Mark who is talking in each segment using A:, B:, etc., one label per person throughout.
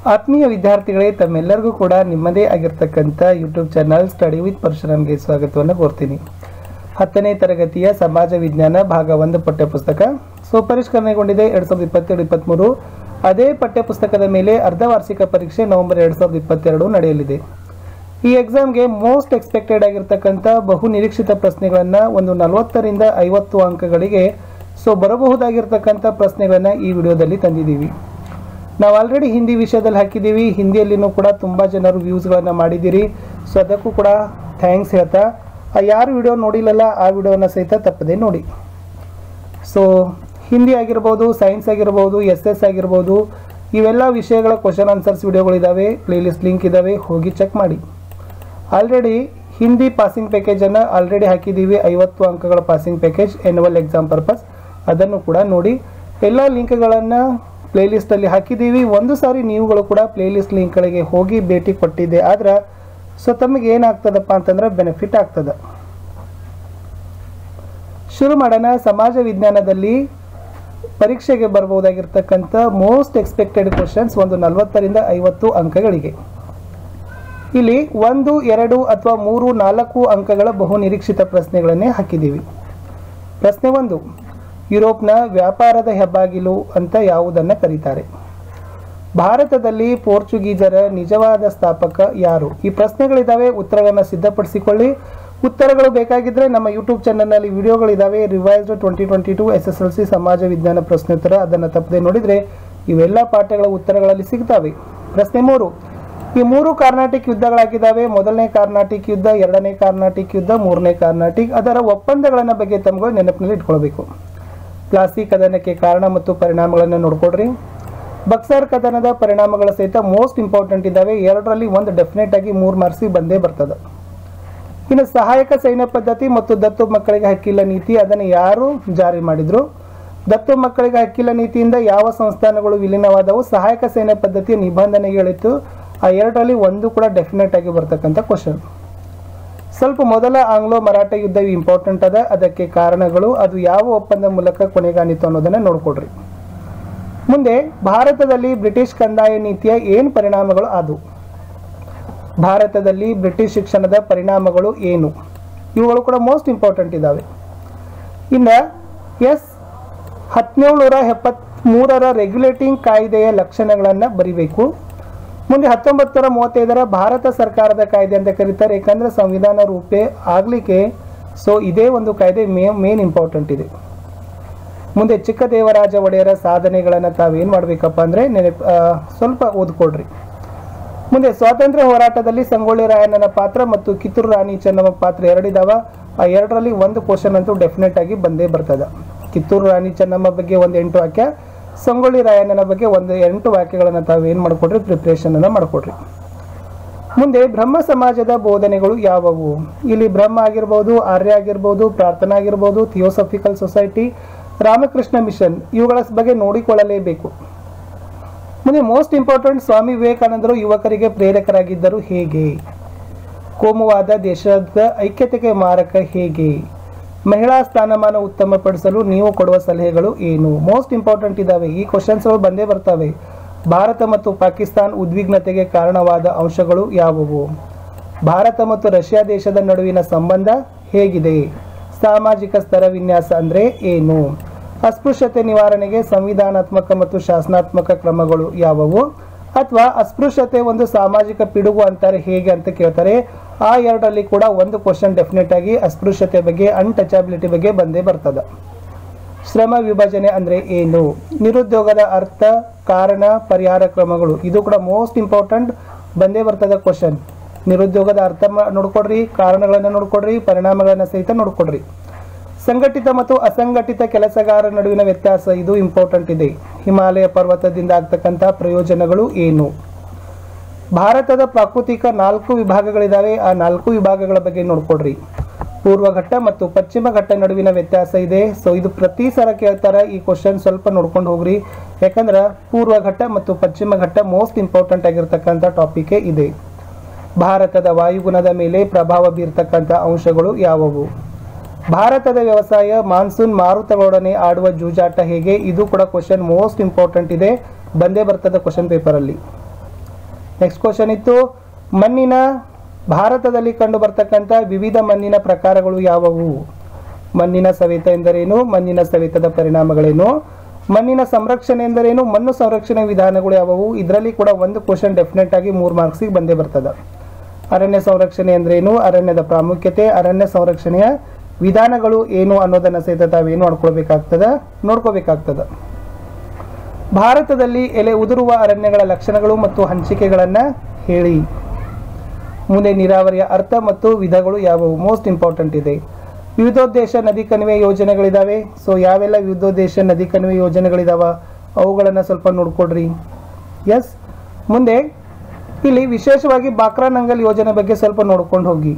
A: ಆತ್ಮೀಯ ವಿದ್ಯಾರ್ಥಿಗಳೇ ತಮ್ಮೆಲ್ಲರಿಗೂ ಕೂಡ ನಿಮ್ಮದೇ ಆಗಿರ್ತಕ್ಕಂಥ ಯೂಟ್ಯೂಬ್ ಚಾನಲ್ ಸ್ಟಡಿ ವಿತ್ ಪರಶುರಾಮ್ಗೆ ಸ್ವಾಗತವನ್ನು ಕೋರ್ತೀನಿ ಹತ್ತನೇ ತರಗತಿಯ ಸಮಾಜ ವಿಜ್ಞಾನ ಭಾಗ ಒಂದು ಪಠ್ಯಪುಸ್ತಕ ಸೊ ಪರಿಷ್ಕರಣೆಗೊಂಡಿದೆ ಎರಡು ಸಾವಿರದ ಇಪ್ಪತ್ತೆರಡು ಇಪ್ಪತ್ತ್ಮೂರು ಅದೇ ಪಠ್ಯಪುಸ್ತಕದ ಮೇಲೆ ಅರ್ಧವಾರ್ಷಿಕ ಪರೀಕ್ಷೆ ನವೆಂಬರ್ ಎರಡು ಸಾವಿರದ ಇಪ್ಪತ್ತೆರಡು ನಡೆಯಲಿದೆ ಈ ಎಕ್ಸಾಮ್ಗೆ ಮೋಸ್ಟ್ ಎಕ್ಸ್ಪೆಕ್ಟೆಡ್ ಆಗಿರ್ತಕ್ಕಂಥ ಬಹು ನಿರೀಕ್ಷಿತ ಪ್ರಶ್ನೆಗಳನ್ನು ಒಂದು ನಲವತ್ತರಿಂದ ಐವತ್ತು ಅಂಕಗಳಿಗೆ ಸೊ ಬರಬಹುದಾಗಿರ್ತಕ್ಕಂಥ ಪ್ರಶ್ನೆಗಳನ್ನು ಈ ವಿಡಿಯೋದಲ್ಲಿ ತಂದಿದ್ದೀವಿ ನಾವು ಆಲ್ರೆಡಿ ಹಿಂದಿ ವಿಷಯದಲ್ಲಿ ಹಾಕಿದ್ದೀವಿ ಹಿಂದಿಯಲ್ಲಿನೂ ಕೂಡ ತುಂಬ ಜನರು ವ್ಯೂಸ್ಗಳನ್ನು ಮಾಡಿದ್ದೀರಿ ಸೊ ಅದಕ್ಕೂ ಕೂಡ ಥ್ಯಾಂಕ್ಸ್ ಹೇಳ್ತಾ ಆ ಯಾರು ವಿಡಿಯೋ ನೋಡಿಲ್ಲಲ್ಲ ಆ ವಿಡಿಯೋನ ಸಹಿತ ತಪ್ಪದೆ ನೋಡಿ ಸೊ ಹಿಂದಿ ಆಗಿರ್ಬೋದು ಸೈನ್ಸ್ ಆಗಿರ್ಬೋದು ಎಸ್ ಎಸ್ ಆಗಿರ್ಬೋದು ಇವೆಲ್ಲ ವಿಷಯಗಳ ಕ್ವಶನ್ ಆನ್ಸರ್ಸ್ ವಿಡಿಯೋಗಳಿದ್ದಾವೆ ಪ್ಲೇಲಿಸ್ಟ್ ಲಿಂಕ್ ಇದ್ದಾವೆ ಹೋಗಿ ಚೆಕ್ ಮಾಡಿ ಆಲ್ರೆಡಿ ಹಿಂದಿ ಪಾಸಿಂಗ್ ಪ್ಯಾಕೇಜನ್ನು ಆಲ್ರೆಡಿ ಹಾಕಿದ್ದೀವಿ ಐವತ್ತು ಅಂಕಗಳ passing package annual exam purpose ಅದನ್ನು ಕೂಡ ನೋಡಿ ಎಲ್ಲ ಲಿಂಕ್ಗಳನ್ನು ಪ್ಲೇಲಿಸ್ಟಲ್ಲಿ ಹಾಕಿದ್ದೀವಿ ಒಂದು ಸಾರಿ ನೀವುಗಳು ಕೂಡ ಪ್ಲೇಲಿಸ್ಟ್ ಲಿಂಕ್ಗಳಿಗೆ ಹೋಗಿ ಭೇಟಿ ಕೊಟ್ಟಿದ್ದೆ ಆದ್ರೆ ಸೊ ತಮಗೆ ಏನಾಗ್ತದಪ್ಪ ಅಂತಂದ್ರೆ ಬೆನಿಫಿಟ್ ಆಗ್ತದೆ ಶುರು ಮಾಡೋಣ ಸಮಾಜ ವಿಜ್ಞಾನದಲ್ಲಿ ಪರೀಕ್ಷೆಗೆ ಬರಬಹುದಾಗಿರ್ತಕ್ಕಂಥ ಮೋಸ್ಟ್ ಎಕ್ಸ್ಪೆಕ್ಟೆಡ್ ಕ್ವಶನ್ಸ್ ಒಂದು ನಲವತ್ತರಿಂದ ಐವತ್ತು ಅಂಕಗಳಿಗೆ ಇಲ್ಲಿ ಒಂದು ಎರಡು ಅಥವಾ ಮೂರು ನಾಲ್ಕು ಅಂಕಗಳ ಬಹು ನಿರೀಕ್ಷಿತ ಪ್ರಶ್ನೆಗಳನ್ನೇ ಹಾಕಿದ್ದೀವಿ ಪ್ರಶ್ನೆ ಒಂದು ಯುರೋಪ್ನ ವ್ಯಾಪಾರದ ಹೆಬ್ಬಾಗಿಲು ಅಂತ ಯಾವುದನ್ನು ಕರೀತಾರೆ ಭಾರತದಲ್ಲಿ ಪೋರ್ಚುಗೀಸರ ನಿಜವಾದ ಸ್ಥಾಪಕ ಯಾರು ಈ ಪ್ರಶ್ನೆಗಳಿದ್ದಾವೆ ಉತ್ತರಗಳನ್ನು ಸಿದ್ಧಪಡಿಸಿಕೊಳ್ಳಿ ಉತ್ತರಗಳು ಬೇಕಾಗಿದ್ದರೆ ನಮ್ಮ ಯೂಟ್ಯೂಬ್ ಚಾನಲ್ನಲ್ಲಿ ವಿಡಿಯೋಗಳಿದ್ದಾವೆ revised twenty twenty two S S L C ಸಮಾಜ ವಿಜ್ಞಾನ ಪ್ರಶ್ನೋತ್ತರ ಅದನ್ನು ತಪ್ಪದೆ ನೋಡಿದರೆ ಇವೆಲ್ಲ ಪಾಠಗಳ ಉತ್ತರಗಳಲ್ಲಿ ಸಿಗ್ತವೆ ಪ್ರಶ್ನೆ ಮೂರು ಈ ಮೂರು ಕಾರ್ನಾಟಿಕ್ ಯುದ್ಧಗಳಾಗಿದ್ದಾವೆ ಮೊದಲನೇ ಕಾರ್ನಾಟಿಕ್ ಯುದ್ಧ ಎರಡನೇ ಕಾರ್ನಾಟಿಕ್ ಯುದ್ಧ ಮೂರನೇ ಕಾರ್ನಾಟಿಕ್ ಅದರ ಒಪ್ಪಂದಗಳನ್ನು ಬಗ್ಗೆ ತಮ್ಮಗಳು ನೆನಪಿನಲ್ಲಿ ಇಟ್ಕೊಳ್ಬೇಕು ಪ್ಲಾಸಿ ಕದನಕ್ಕೆ ಕಾರಣ ಮತ್ತು ಪರಿಣಾಮಗಳನ್ನು ನೋಡ್ಕೊಡ್ರಿ ಬಕ್ಸರ್ ಕದನದ ಪರಿಣಾಮಗಳ ಸಹಿತ ಮೋಸ್ಟ್ ಇಂಪಾರ್ಟೆಂಟ್ ಇದ್ದಾವೆ ಎರಡರಲ್ಲಿ ಒಂದು ಡೆಫಿನೆಟ್ ಆಗಿ ಮೂರು ಮಾರ್ಕ್ಸಿಗೆ ಬಂದೇ ಬರ್ತದೆ ಇನ್ನು ಸಹಾಯಕ ಸೈನ್ಯ ಪದ್ಧತಿ ಮತ್ತು ದತ್ತು ಮಕ್ಕಳಿಗೆ ಹಕ್ಕಿಲ್ಲ ನೀತಿ ಅದನ್ನು ಯಾರು ಜಾರಿ ಮಾಡಿದ್ರು ದತ್ತು ಮಕ್ಕಳಿಗೆ ಹಕ್ಕಿಲ್ಲ ನೀತಿಯಿಂದ ಯಾವ ಸಂಸ್ಥಾನಗಳು ವಿಲೀನವಾದವು ಸಹಾಯಕ ಸೈನ್ಯ ಪದ್ಧತಿಯ ನಿಬಂಧನೆಗಳಿತ್ತು ಆ ಎರಡರಲ್ಲಿ ಒಂದು ಕೂಡ ಡೆಫಿನೆಟ್ ಆಗಿ ಬರ್ತಕ್ಕಂಥ ಕ್ವಶನ್ ಸ್ವಲ್ಪ ಮೊದಲ ಆಂಗ್ಲೋ ಮರಾಠ ಯುದ್ಧ ಇಂಪಾರ್ಟೆಂಟ್ ಅದ ಅದಕ್ಕೆ ಕಾರಣಗಳು ಅದು ಯಾವ ಒಪ್ಪಂದ ಮೂಲಕ ಕೊನೆಗಾಣಿತು ಅನ್ನೋದನ್ನ ನೋಡ್ಕೊಡ್ರಿ ಮುಂದೆ ಭಾರತದಲ್ಲಿ ಬ್ರಿಟಿಷ್ ಕಂದಾಯ ನೀತಿಯ ಏನು ಪರಿಣಾಮಗಳು ಆದವು ಭಾರತದಲ್ಲಿ ಬ್ರಿಟಿಷ್ ಶಿಕ್ಷಣದ ಪರಿಣಾಮಗಳು ಏನು ಇವುಗಳು ಕೂಡ ಮೋಸ್ಟ್ ಇಂಪಾರ್ಟೆಂಟ್ ಇದ್ದಾವೆ ಇನ್ನು ಎಸ್ ಹದಿನೇಳುನೂರ ಎಪ್ಪತ್ತ್ಮೂರರ ರೆಗ್ಯುಲೇಟಿಂಗ್ ಕಾಯ್ದೆಯ ಲಕ್ಷಣಗಳನ್ನು ಬರಿಬೇಕು ಮುಂದೆ ಹತ್ತೊಂಬತ್ತು ನೂರ ಮೂವತ್ತೈದರ ಭಾರತ ಸರ್ಕಾರದ ಕಾಯ್ದೆ ಅಂತ ಕರೀತಾರೆ ಯಾಕಂದ್ರೆ ಸಂವಿಧಾನ ರೂಪೇ ಆಗಲಿಕ್ಕೆ ಸೊ ಇದೇ ಒಂದು ಕಾಯ್ದೆ ಮೇ ಮೇನ್ ಇಂಪಾರ್ಟೆಂಟ್ ಇದೆ ಮುಂದೆ ಚಿಕ್ಕದೇವರಾಜ ಒಡೆಯರ ಸಾಧನೆಗಳನ್ನು ತಾವೇನು ಮಾಡಬೇಕಪ್ಪ ಅಂದರೆ ನೆನಪು ಆ, ಸ್ವಲ್ಪ ಓದ್ಕೊಡ್ರಿ ಮುಂದೆ ಸ್ವಾತಂತ್ರ್ಯ ಹೋರಾಟದಲ್ಲಿ ಸಂಗೊಳ್ಳಿ ರಾಯಣ್ಣನ ಪಾತ್ರ ಮತ್ತು ಕಿತ್ತೂರು ರಾಣಿ ಚೆನ್ನಮ್ಮ ಪಾತ್ರ ಎರಡಿದಾವ ಆ ಎರಡರಲ್ಲಿ ಒಂದು ಕ್ವಶನ್ ಅಂತೂ ಡೆಫಿನೆಟ್ ಆಗಿ ಬಂದೇ ಬರ್ತದೆ ಕಿತ್ತೂರು ರಾಣಿ ಚೆನ್ನಮ್ಮ ಬಗ್ಗೆ ಒಂದು ಎಂಟು ವಾಕ್ಯ ಸಂಗೊಳ್ಳಿ ರಾಯಣ್ಣನ ಬಗ್ಗೆ ಒಂದು ಎಂಟು ವಾಕ್ಯಗಳನ್ನು ತಾವು ಏನು ಮಾಡ್ಕೊಡ್ರಿ ಪ್ರಿಪ್ರೇಷನ್ ಅನ್ನ ಮಾಡ್ಕೊಡ್ರಿ ಮುಂದೆ ಬ್ರಹ್ಮ ಸಮಾಜದ ಬೋಧನೆಗಳು ಯಾವುವು ಇಲ್ಲಿ ಬ್ರಹ್ಮ ಆಗಿರ್ಬೋದು ಆರ್ಯ ಆಗಿರ್ಬೋದು ಪ್ರಾರ್ಥನಾ ಆಗಿರ್ಬೋದು ಥಿಯೋಸಫಿಕಲ್ ಸೊಸೈಟಿ ರಾಮಕೃಷ್ಣ ಮಿಷನ್ ಇವುಗಳ ಬಗ್ಗೆ ನೋಡಿಕೊಳ್ಳಲೇಬೇಕು ಮುಂದೆ ಮೋಸ್ಟ್ ಇಂಪಾರ್ಟೆಂಟ್ ಸ್ವಾಮಿ ವಿವೇಕಾನಂದರು ಯುವಕರಿಗೆ ಪ್ರೇರಕರಾಗಿದ್ದರು ಹೇಗೆ ಕೋಮುವಾದ ದೇಶದ ಐಕ್ಯತೆಗೆ ಮಾರಕ ಹೇಗೆ ಮಹಿಳಾ ಸ್ಥಾನಮಾನ ಉತ್ತಮಪಡಿಸಲು ನೀವು ಕೊಡುವ ಸಲಹೆಗಳು ಏನು ಮೋಸ್ಟ್ ಇಂಪಾರ್ಟೆಂಟ್ ಇದ್ದಾವೆ ಈ ಕ್ವಶನ್ಸ್ಗಳು ಬಂದೇ ಬರ್ತವೆ ಭಾರತ ಮತ್ತು ಪಾಕಿಸ್ತಾನ್ ಉದ್ವಿಗ್ನತೆಗೆ ಕಾರಣವಾದ ಅಂಶಗಳು ಯಾವುವು ಭಾರತ ಮತ್ತು ರಷ್ಯಾ ದೇಶದ ನಡುವಿನ ಸಂಬಂಧ ಹೇಗಿದೆ ಸಾಮಾಜಿಕ ಸ್ತರ ವಿನ್ಯಾಸ ಅಂದರೆ ಏನು ಅಸ್ಪೃಶ್ಯತೆ ನಿವಾರಣೆಗೆ ಸಂವಿಧಾನಾತ್ಮಕ ಮತ್ತು ಶಾಸನಾತ್ಮಕ ಕ್ರಮಗಳು ಯಾವುವು ಅಥವಾ ಅಸ್ಪೃಶ್ಯತೆ ಒಂದು ಸಾಮಾಜಿಕ ಪಿಡುಗು ಅಂತಾರೆ ಹೇಗೆ ಅಂತ ಕೇಳ್ತಾರೆ ಆ ಎರಡರಲ್ಲಿ ಕೂಡ ಒಂದು ಕ್ವಶನ್ ಡೆಫಿನೆಟ್ ಆಗಿ ಅಸ್ಪೃಶ್ಯತೆ ಬಗ್ಗೆ ಅನ್ಟಚಬಿಲಿಟಿ ಬಗ್ಗೆ ಬಂದೇ ಬರ್ತದೆ ಶ್ರಮ ವಿಭಜನೆ ಅಂದರೆ ಏನು ನಿರುದ್ಯೋಗದ ಅರ್ಥ ಕಾರಣ ಪರಿಹಾರ ಕ್ರಮಗಳು ಇದು ಕೂಡ ಮೋಸ್ಟ್ ಇಂಪಾರ್ಟೆಂಟ್ ಬಂದೇ ಬರ್ತದೆ ಕ್ವಶನ್ ನಿರುದ್ಯೋಗದ ಅರ್ಥ ಮಾ- ನೋಡ್ಕೊಡ್ರಿ ಕಾರಣಗಳನ್ನು ನೋಡ್ಕೊಡ್ರಿ ಪರಿಣಾಮಗಳನ್ನು ಸಹಿತ ನೋಡ್ಕೊಡ್ರಿ ಸಂಘಟಿತ ಮತ್ತು ಅಸಂಘಟಿತ ಕೆಲಸಗಾರರ ನಡುವಿನ ವ್ಯತ್ಯಾಸ ಇದು ಇಂಪಾರ್ಟೆಂಟ್ ಇದೆ ಹಿಮಾಲಯ ಪರ್ವತದಿಂದ ಆಗ್ತಕ್ಕಂಥ ಪ್ರಯೋಜನಗಳು ಏನು ಭಾರತದ ಪ್ರಾಕೃತಿಕ ನಾಲ್ಕು ವಿಭಾಗಗಳಿದ್ದಾವೆ ಆ ನಾಲ್ಕು ವಿಭಾಗಗಳ ಬಗ್ಗೆ ನೋಡ್ಕೊಡ್ರಿ ಪೂರ್ವ ಘಟ್ಟ ಮತ್ತು ಪಶ್ಚಿಮ ಘಟ್ಟ ನಡುವಿನ ವ್ಯತ್ಯಾಸ ಇದೆ ಸೊ ಇದು ಪ್ರತಿ ಸಲ ಕೇಳ್ತಾರೆ ಈ ಕ್ವಶನ್ ಸ್ವಲ್ಪ ನೋಡ್ಕೊಂಡು ಹೋಗ್ರಿ ಯಾಕಂದ್ರೆ ಪೂರ್ವ ಘಟ್ಟ ಮತ್ತು ಪಶ್ಚಿಮ ಘಟ್ಟ ಮೋಸ್ಟ್ ಇಂಪಾರ್ಟೆಂಟ್ ಆಗಿರ್ತಕ್ಕಂಥ ಟಾಪಿಕೇ ಇದೆ ಭಾರತದ ವಾಯುಗುಣದ ಮೇಲೆ ಪ್ರಭಾವ ಬೀರ್ತಕ್ಕಂಥ ಅಂಶಗಳು ಯಾವುವು ಭಾರತದ ವ್ಯವಸಾಯ ಮಾನ್ಸೂನ್ ಮಾರುತಗಳೊಡನೆ ಆಡುವ ಜೂಜಾಟ ಹೇಗೆ ಇದು ಕೂಡ ಕ್ವಶನ್ ಮೋಸ್ಟ್ ಇಂಪಾರ್ಟೆಂಟ್ ಇದೆ ಬಂದೇ ಬರ್ತದೆ ಕ್ವಶನ್ ಪೇಪರಲ್ಲಿ ನೆಕ್ಸ್ಟ್ ಕ್ವಶನ್ ಇತ್ತು ಮಣ್ಣಿನ ಭಾರತದಲ್ಲಿ ಕಂಡು ಬರ್ತಕ್ಕಂಥ ವಿವಿಧ ಮಣ್ಣಿನ ಪ್ರಕಾರಗಳು ಯಾವುವು ಮಣ್ಣಿನ ಸವೆತ ಎಂದರೇನು ಮಣ್ಣಿನ ಸವೆತದ ಪರಿಣಾಮಗಳೇನು ಮಣ್ಣಿನ ಸಂರಕ್ಷಣೆ ಎಂದರೇನು ಮಣ್ಣು ಸಂರಕ್ಷಣೆ ವಿಧಾನಗಳು ಯಾವುವು ಇದರಲ್ಲಿ ಕೂಡ ಒಂದು ಕ್ವಶನ್ ಡೆಫಿನೆಟ್ ಆಗಿ ಮೂರು ಮಾರ್ಕ್ಸಿಗೆ ಬಂದೇ ಬರ್ತದೆ ಅರಣ್ಯ ಸಂರಕ್ಷಣೆ ಅಂದ್ರೇನು ಅರಣ್ಯದ ಪ್ರಾಮುಖ್ಯತೆ ಅರಣ್ಯ ಸಂರಕ್ಷಣೆಯ ವಿಧಾನಗಳು ಏನು ಅನ್ನೋದನ್ನ ಸಹಿತ ತಾವೇನು ಮಾಡ್ಕೊಳ್ಬೇಕಾಗ್ತದೆ ನೋಡ್ಕೋಬೇಕಾಗ್ತದೆ ಭಾರತದಲ್ಲಿ ಎಲೆ ಉದುರುವ ಅರಣ್ಯಗಳ ಲಕ್ಷಣಗಳು ಮತ್ತು ಹಂಚಿಕೆಗಳನ್ನು ಹೇಳಿ ಮುಂದೆ ನೀರಾವರಿಯ ಅರ್ಥ ಮತ್ತು ವಿಧಗಳು ಯಾವುವು ಮೋಸ್ಟ್ ಇಂಪಾರ್ಟೆಂಟ್ ಇದೆ ವಿವಿಧೋದ್ದೇಶ ನದಿ ಕಣಿವೆ ಯೋಜನೆಗಳಿದಾವೆ ಸೊ ಯಾವೆಲ್ಲ ವಿವಿಧೋದ್ದೇಶ ನದಿ ಕಣಿವೆ ಯೋಜನೆಗಳಿದಾವ ಅವುಗಳನ್ನು ಸ್ವಲ್ಪ ನೋಡ್ಕೊಡ್ರಿ ಎಸ್ ಮುಂದೆ ಇಲ್ಲಿ ವಿಶೇಷವಾಗಿ ಬಾಕ್ರಾ ನಂಗಲ್ ಯೋಜನೆ ಬಗ್ಗೆ ಸ್ವಲ್ಪ ನೋಡ್ಕೊಂಡು ಹೋಗಿ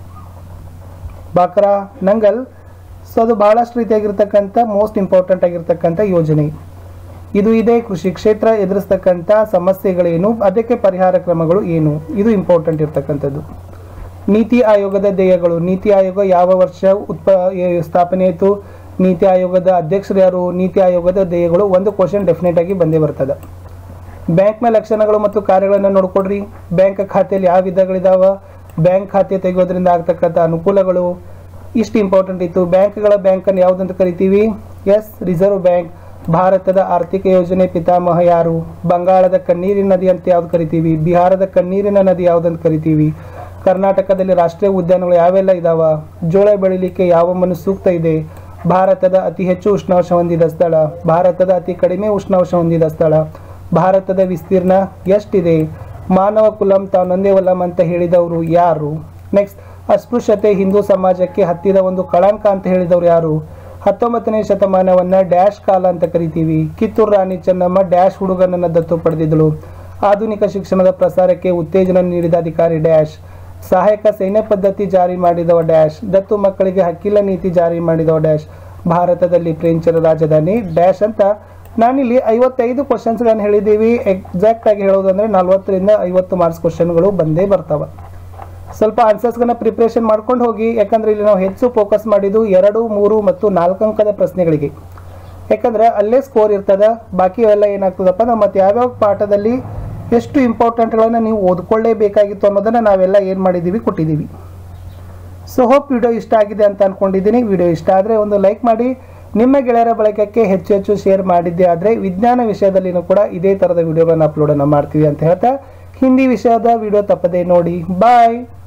A: ಬಾಕ್ರಾ ನಂಗಲ್ ಸೊ ಅದು ಬಹಳಷ್ಟು ರೀತಿಯಾಗಿರ್ತಕ್ಕಂಥ ಮೋಸ್ಟ್ ಇಂಪಾರ್ಟೆಂಟ್ ಆಗಿರ್ತಕ್ಕಂಥ ಯೋಜನೆ ಇದು ಇದೆ ಕೃಷಿ ಕ್ಷೇತ್ರ ಎದುರಿಸ್ತಕ್ಕಂಥ ಸಮಸ್ಯೆಗಳೇನು ಅದಕ್ಕೆ ಪರಿಹಾರ ಕ್ರಮಗಳು ಏನು ಇದು ಇಂಪಾರ್ಟೆಂಟ್ ಇರ್ತಕ್ಕಂಥದ್ದು ನೀತಿ ಆಯೋಗದ ಧ್ಯೇಯಗಳು ನೀತಿ ಆಯೋಗ ಯಾವ ವರ್ಷ ಉತ್ಪ ಏ- ಸ್ಥಾಪನೆ ಆಯಿತು ನೀತಿ ಆಯೋಗದ ಅಧ್ಯಕ್ಷರು ಯಾರು ನೀತಿ ಆಯೋಗದ ಧ್ಯೇಯಗಳು ಒಂದು ಕ್ವಶನ್ ಡೆಫಿನೆಟ್ ಆಗಿ ಬಂದೇ ಬರ್ತದೆ ಬ್ಯಾಂಕ್ನ ಲಕ್ಷಣಗಳು ಮತ್ತು ಕಾರ್ಯಗಳನ್ನು ನೋಡ್ಕೊಡ್ರಿ ಬ್ಯಾಂಕ್ ಖಾತೆಯಲ್ಲಿ ಯಾವ ವಿಧಗಳಿದಾವ ಬ್ಯಾಂಕ್ ಖಾತೆ ತೆಗೆಯೋದ್ರಿಂದ ಆಗ್ತಕ್ಕಂಥ ಅನುಕೂಲಗಳು ಇಷ್ಟು ಇಂಪಾರ್ಟೆಂಟ್ ಇತ್ತು ಬ್ಯಾಂಕ್ಗಳ ಬ್ಯಾಂಕನ್ನು ಯಾವುದಂತ ಕರಿತೀವಿ ಎಸ್ ರಿಸರ್ವ್ ಬ್ಯಾಂಕ್ ಭಾರತದ ಆರ್ಥಿಕ ಯೋಜನೆ ಪಿತಾಮಹ ಯಾರು ಬಂಗಾಳದ ಕಣ್ಣೀರಿನ ನದಿ ಅಂತ ಯಾವ್ದು ಕರಿತೀವಿ ಬಿಹಾರದ ಕಣ್ಣೀರಿನ ನದಿ ಯಾವುದಂತ ಕರಿತೀವಿ ಕರ್ನಾಟಕದಲ್ಲಿ ರಾಷ್ಟ್ರೀಯ ಉದ್ಯಾನಗಳು ಯಾವೆಲ್ಲ ಇದಾವ ಜೋಳ ಬೆಳಿಲಿಕ್ಕೆ ಯಾವ ಮಣ್ಣು ಸೂಕ್ತ ಇದೆ ಭಾರತದ ಅತಿ ಹೆಚ್ಚು ಉಷ್ಣಾಂಶ ಹೊಂದಿದ ಸ್ಥಳ ಭಾರತದ ಅತಿ ಕಡಿಮೆ ಉಷ್ಣಾಂಶ ಹೊಂದಿದ ಸ್ಥಳ ಭಾರತದ ವಿಸ್ತೀರ್ಣ ಎಷ್ಟಿದೆ ಮಾನವ ಕುಲಂ ತಾನೊಂದೇ ವಲಂ ಅಂತ ಹೇಳಿದವರು ಯಾರು ನೆಕ್ಸ್ಟ್ ಅಸ್ಪೃಶ್ಯತೆ ಹಿಂದೂ ಸಮಾಜಕ್ಕೆ ಹತ್ತಿದ ಒಂದು ಕಳಂಕ ಅಂತ ಹೇಳಿದವರು ಯಾರು ಹತ್ತೊಂಬತ್ತನೇ ಶತಮಾನವನ್ನ ಡ್ಯಾಶ್ ಕಾಲ ಅಂತ ಕರಿತೀವಿ ಕಿತ್ತೂರು ರಾಣಿ ಚೆನ್ನಮ್ಮ ಡ್ಯಾಶ್ ಹುಡುಗನನ್ನ ದತ್ತು ಪಡೆದಿದ್ದಳು ಆಧುನಿಕ ಶಿಕ್ಷಣದ ಪ್ರಸಾರಕ್ಕೆ ಉತ್ತೇಜನ ನೀಡಿದ ಅಧಿಕಾರಿ ಡ್ಯಾಶ್ ಸಹಾಯಕ ಸೈನ್ಯ ಪದ್ಧತಿ ಜಾರಿ ಮಾಡಿದವ ಡ್ಯಾಶ್ ದತ್ತು ಮಕ್ಕಳಿಗೆ ಹಕ್ಕಿಲ ನೀತಿ ಜಾರಿ ಮಾಡಿದವ ಡ್ಯಾಶ್ ಭಾರತದಲ್ಲಿ ಫ್ರೆಂಚರ ರಾಜಧಾನಿ ಡ್ಯಾಶ್ ಅಂತ ನಾನಿಲ್ಲಿ ಐವತ್ತೈದು ಕ್ವಶನ್ಸ್ಗಳನ್ನು ಹೇಳಿದ್ದೀವಿ ಎಕ್ಸಾಕ್ಟ್ ಆಗಿ ಹೇಳೋದಂದ್ರೆ ನಲ್ವತ್ತರಿಂದ ಐವತ್ತು ಮಾರ್ಕ್ಸ್ ಕ್ವಶನ್ಗಳು ಬಂದೇ ಬರ್ತಾವ ಸ್ವಲ್ಪ ಆನ್ಸರ್ಸ್ಗಳನ್ನ ಪ್ರಿಪ್ರೇಷನ್ ಮಾಡ್ಕೊಂಡು ಹೋಗಿ ಯಾಕಂದ್ರೆ ಇಲ್ಲಿ ನಾವು ಹೆಚ್ಚು ಫೋಕಸ್ ಮಾಡಿದ್ದು ಎರಡು ಮೂರು ಮತ್ತು ನಾಲ್ಕು ಅಂಕದ ಪ್ರಶ್ನೆಗಳಿಗೆ ಯಾಕಂದ್ರೆ ಅಲ್ಲೇ ಸ್ಕೋರ್ ಇರ್ತದ ಬಾಕಿ ಎಲ್ಲ ಏನಾಗ್ತದಪ್ಪ ನಾವು ಮತ್ತೆ ಯಾವ್ಯಾವ ಪಾಠದಲ್ಲಿ ಎಷ್ಟು ಇಂಪಾರ್ಟೆಂಟ್ಗಳನ್ನು ನೀವು ಓದ್ಕೊಳ್ಳೇಬೇಕಾಗಿತ್ತು ಅನ್ನೋದನ್ನ ನಾವೆಲ್ಲ ಏನು ಮಾಡಿದ್ದೀವಿ ಕೊಟ್ಟಿದ್ದೀವಿ ಸೊ ಹೋಪ್ ವಿಡಿಯೋ ಇಷ್ಟ ಆಗಿದೆ ಅಂತ ಅನ್ಕೊಂಡಿದ್ದೀನಿ ವಿಡಿಯೋ ಇಷ್ಟ ಆದರೆ ಒಂದು ಲೈಕ್ ಮಾಡಿ ನಿಮ್ಮ ಗೆಳೆಯರ ಬಳಗಕ್ಕೆ ಹೆಚ್ಚು ಹೆಚ್ಚು ಶೇರ್ ಮಾಡಿದ್ದೆ ಆದರೆ ವಿಜ್ಞಾನ ವಿಷಯದಲ್ಲಿನೂ ಕೂಡ ಇದೇ ಥರದ ವಿಡಿಯೋಗಳನ್ನು ಅಪ್ಲೋಡನ್ನು ಮಾಡ್ತೀವಿ ಅಂತ ಹೇಳ್ತಾ ಹಿಂದಿ ವಿಷಯದ ವಿಡಿಯೋ ತಪ್ಪದೇ ನೋಡಿ ಬಾಯ್